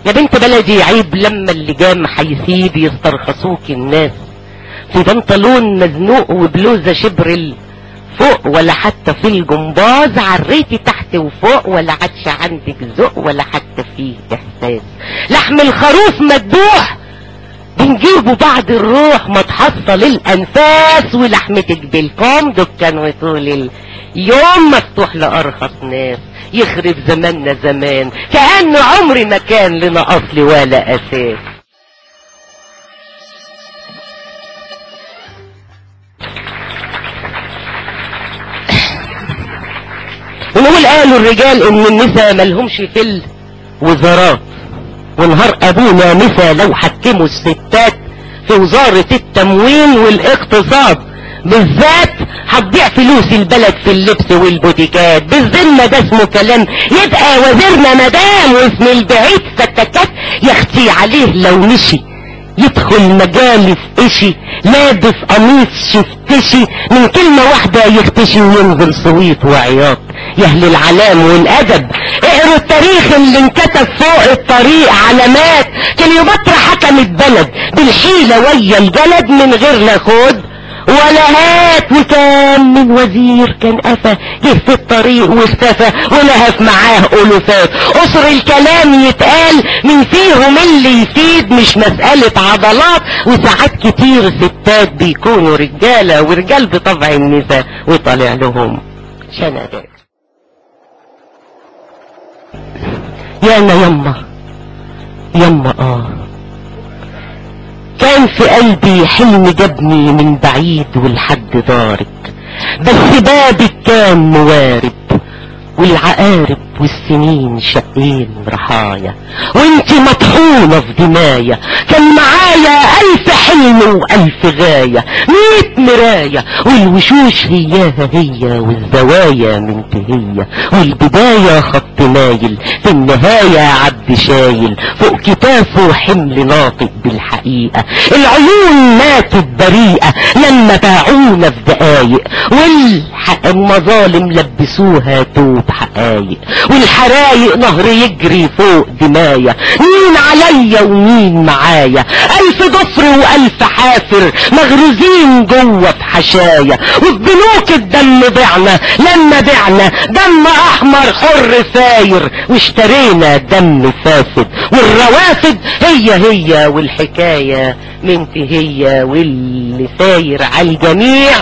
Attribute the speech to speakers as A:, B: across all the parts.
A: يا بنت بلدي عيب لما اللي جام هيسيب يسترخصوك الناس في بنطلون مزنوق وبلوزة شبرل فوق ولا حتى في الجمباز عريتي تحت وفوق ولا عادش عندك ذوق ولا حتى فيه احساس لحم الخروف مذبوح بنجيبه بعد الروح ما تحصل الانفاس ولحمتك بالكم دكان وطول اليوم مفتوح لارخص ناس يخرب زماننا زمان كأن عمري ما كان لنا اصل ولا اساس ونقول قالوا الرجال ان النساء ملهمش في الوزارات ونهار ابونا نساء لو حكموا الستات في وزارة التموين والاقتصاد بالذات هتضيع فلوس البلد في اللبس والبوتيكات بالذمة ده اسمه كلام يبقى وزيرنا مدام واسم البعيد فتكات يختي عليه لو مشي يدخل مجال في اشي لابس قميص شفتشي من كلمة واحدة يختشي وينزل صويت وعياط يا اهل العلام والادب اقروا التاريخ اللي انكتب فوق الطريق علامات كليوباترا حكمت بلد بالحيلة ويا الجلد من غير لا خد ولا هات وكان من وزير كان قفا جه في الطريق واختفى ولهف معاه الوفات قصر الكلام يتقال من فيهم اللي يفيد مش مسألة عضلات وساعات كتير ستات بيكونوا رجالة ورجال بطبع النساء وطالع لهم شنبات يا انا يما يما اه كان في قلبي حلم جابني من بعيد والحد دارك بس بابك كان موارب والعقارب والسنين شقين رحايا وانت مطحونة في دمايا كان معايا الف حلم والف غاية ميت مراية والوشوش هياها هي والزوايا منتهية والبداية خط مايل في النهاية عبد شايل فوق كتافه حمل ناطق بالحقيقة العيون ماتت بريئة لما باعونا في دقايق والمظالم لبسوها توب حقايق والحرايق نهر يجري فوق دمايا مين عليا ومين معايا الف ضفر والف حافر مغروزين جوه في حشايا وفي بنوك الدم بعنا لما بعنا دم احمر حر ساير واشترينا دم فاسد والروافد هي هي والحكاية منتهية واللي ساير على الجميع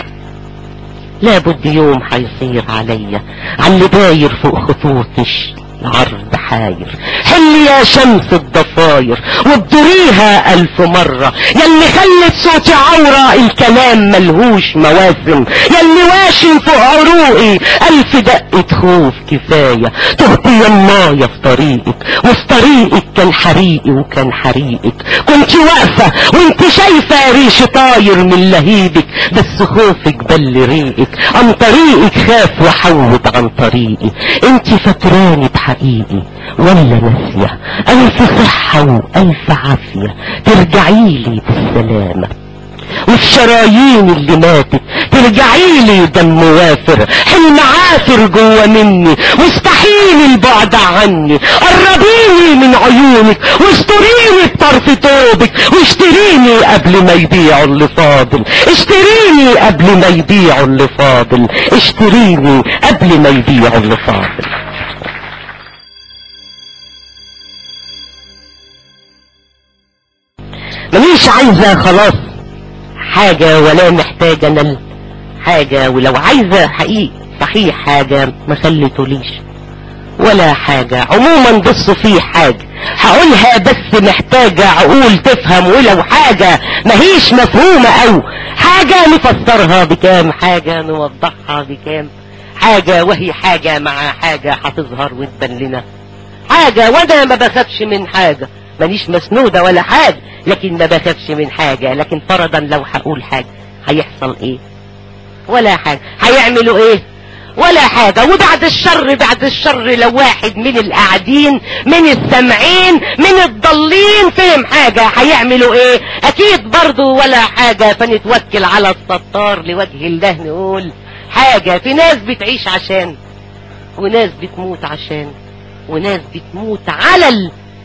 A: لابد يوم حيصير عليا عاللي داير فوق خطوطش العرض حاير حل يا شمس الضفاير وابدريها الف مرة يلي خلت صوتي عورة الكلام ملهوش مواسم يلي واشم فوق عروقي الف دقة خوف كفاية تهت يمايا في طريقك وفي طريقك كان حريقي وكان حريقك كنت واقفة وانت شايفة ريش طاير من لهيبك بس خوفك بل ريقك عن طريقك خاف وحوت عن طريقي انت فاكراني بحقيقي ولا ناسية ألف صحة وألف عافية ترجعيلي بالسلامة والشرايين اللي ماتت ترجعيلي دم وافر حلم عافر جوا مني مستحيل البعد عني قربيني من عيونك واستريني بطرف توبك واشتريني قبل ما يبيعوا اللي فاضل اشتريني قبل ما يبيعوا اللي فاضل اشتريني قبل ما يبيعوا اللي فاضل مانيش عايزة خلاص حاجة ولا محتاجة انا حاجة ولو عايزة حقيقي صحيح حاجة ما خليتوليش ولا حاجة عموما بصوا في حاجة هقولها بس محتاجة عقول تفهم ولو حاجة ماهيش مفهومة او حاجة نفسرها بكام حاجة نوضحها بكام حاجة وهي حاجة مع حاجة هتظهر وتبان لنا حاجة وانا ما بخافش من حاجة مانيش مسنودة ولا حاجة لكن ما بخافش من حاجة لكن فرضا لو هقول حاجة هيحصل ايه ولا حاجة هيعملوا ايه ولا حاجة وبعد الشر بعد الشر لو واحد من القاعدين من السامعين من الضالين فهم حاجة هيعملوا ايه اكيد برضو ولا حاجة فنتوكل على الستار لوجه الله نقول حاجة في ناس بتعيش عشان وناس بتموت عشان وناس بتموت على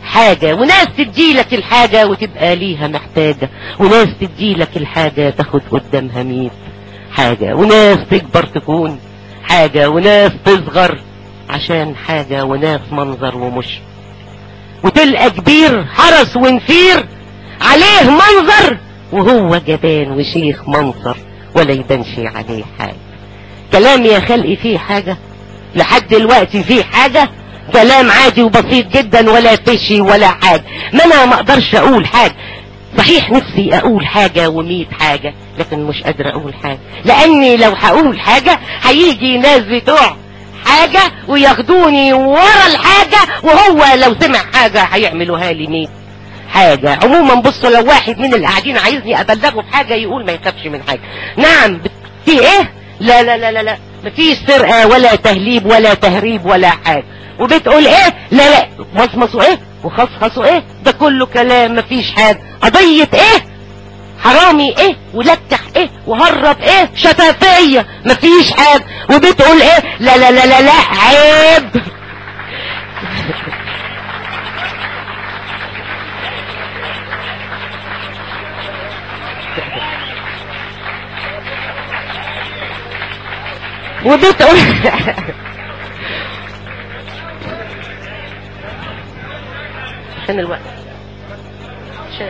A: حاجة وناس تديلك الحاجة وتبقى ليها محتاجة وناس تديلك الحاجة تاخد قدامها ميت حاجة وناس تكبر تكون حاجة وناس تصغر عشان حاجة وناس منظر ومش وتلقى كبير حرس ونفير عليه منظر وهو جبان وشيخ منصر ولا يبانش عليه حاجة كلام يا خلقي فيه حاجة لحد دلوقتي فيه حاجة كلام عادي وبسيط جدا ولا فشي ولا حاجة ما انا ما اقدرش اقول حاجة صحيح نفسي اقول حاجة وميت حاجة لكن مش قادر اقول حاجة لاني لو هقول حاجة هيجي ناس بتوع حاجة وياخدوني ورا الحاجة وهو لو سمع حاجة هيعملوها لي ميت حاجة عموما بصوا لو واحد من اللي قاعدين عايزني ابلغه بحاجة يقول ما يخافش من حاجة نعم في ايه لا لا لا لا لا مفيش سرقة ولا تهليب ولا تهريب ولا حاجة وبتقول ايه لا لا مصمصوا ايه وخصخصوا ايه ده كله كلام مفيش حاجة قضية ايه حرامي ايه ولتح ايه وهرب ايه شفافية مفيش حاجة وبتقول ايه لا لا لا لا لا عيب وبتقول عشان الوقت عشان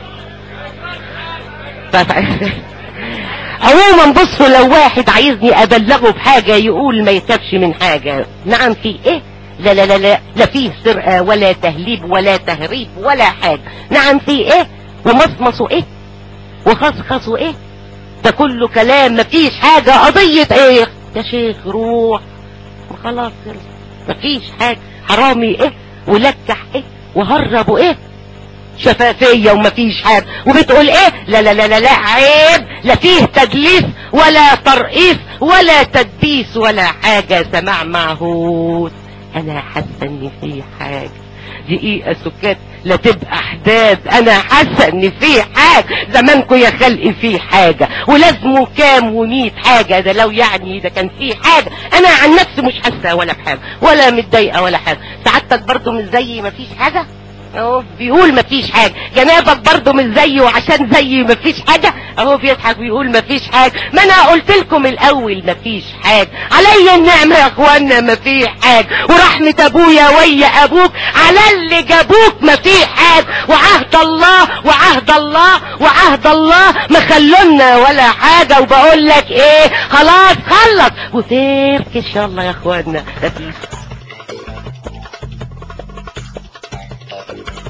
A: الوقت عموما بصوا لو واحد عايزني ابلغه بحاجة يقول ما يخافش من حاجة نعم في ايه لا لا لا لا لا فيه سرقة ولا تهليب ولا تهريب ولا حاجة نعم في ايه ومصمصوا ايه وخصخصوا ايه ده كله كلام مفيش حاجة قضية ايه يا شيخ روح خلاص مفيش حاجة حرامي ايه ولكح ايه وهربوا ايه شفافية ومفيش حاجة وبتقول ايه لا لا لا لا لا عيب لا فيه تدليس ولا ترقيص ولا تدبيس ولا حاجة سماع معهود انا حاسة ان في حاجة دقيقة سكات لا تبقى حداد انا حاسة ان في حاجة زمانكو يا خلقي في حاجة ولازمه كام وميت حاجة ده لو يعني ده كان في حاجة انا عن نفسي مش حاسة ولا بحاجة ولا متضايقة ولا حاجة سعادتك برضو مش زي مفيش حاجة اهو بيقول مفيش حاجة جنابك برضه مش زيه وعشان زي مفيش حاجة اهو بيضحك ويقول مفيش حاجة ما انا قلت لكم الاول مفيش حاجة عليا النعمة يا اخوانا مفيش حاجة ورحمة ابويا ويا ابوك على اللي جابوك مفيش حاجة وعهد الله وعهد الله وعهد الله ما خلونا ولا حاجة وبقول لك ايه خلاص خلص وسيرك ان شاء الله يا اخوانا مفيش